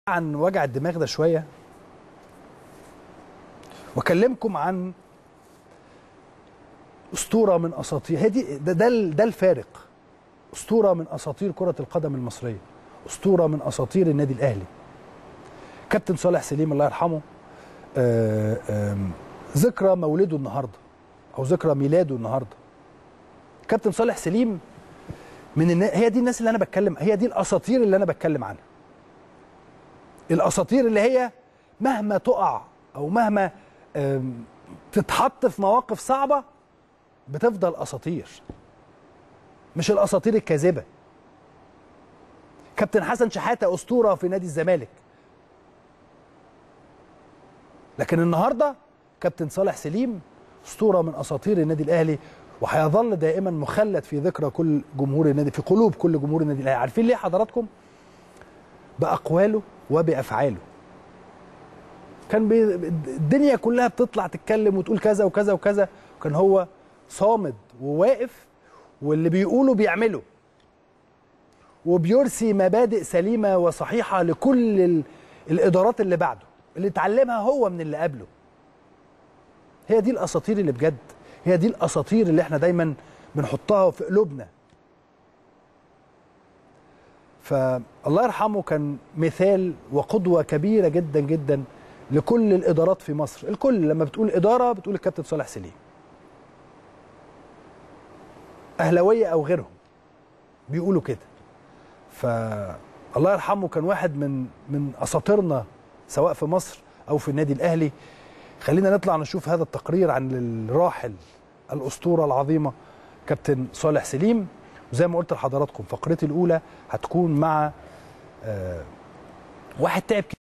عن وجع الدماغ ده شويه واكلمكم عن اسطوره من اساطير هي دي ده ده, ده الفارق اسطوره من اساطير كره القدم المصريه اسطوره من اساطير النادي الاهلي كابتن صالح سليم الله يرحمه آآ آآ ذكرى مولده النهارده او ذكرى ميلاده النهارده كابتن صالح سليم من النا... هي دي الناس اللي انا بتكلم هي دي الاساطير اللي انا بتكلم عنها الاساطير اللي هي مهما تقع او مهما تتحط في مواقف صعبه بتفضل اساطير مش الاساطير الكاذبه كابتن حسن شحاته اسطوره في نادي الزمالك لكن النهارده كابتن صالح سليم اسطوره من اساطير النادي الاهلي وهيظل دائما مخلد في ذكرى كل جمهور النادي في قلوب كل جمهور النادي الاهلي عارفين ليه حضراتكم باقواله وبافعاله كان بي... الدنيا كلها بتطلع تتكلم وتقول كذا وكذا وكذا وكان هو صامد وواقف واللي بيقوله بيعمله وبيرسي مبادئ سليمه وصحيحه لكل ال... الادارات اللي بعده اللي اتعلمها هو من اللي قبله هي دي الاساطير اللي بجد هي دي الاساطير اللي احنا دايما بنحطها في قلوبنا فالله يرحمه كان مثال وقدوه كبيره جدا جدا لكل الادارات في مصر الكل لما بتقول اداره بتقول الكابتن صالح سليم اهلاويه او غيرهم بيقولوا كده فالله يرحمه كان واحد من من اساطيرنا سواء في مصر او في النادي الاهلي خلينا نطلع نشوف هذا التقرير عن الراحل الاسطوره العظيمه كابتن صالح سليم وزي ما قلت لحضراتكم فقرتي الاولى هتكون مع واحد تعب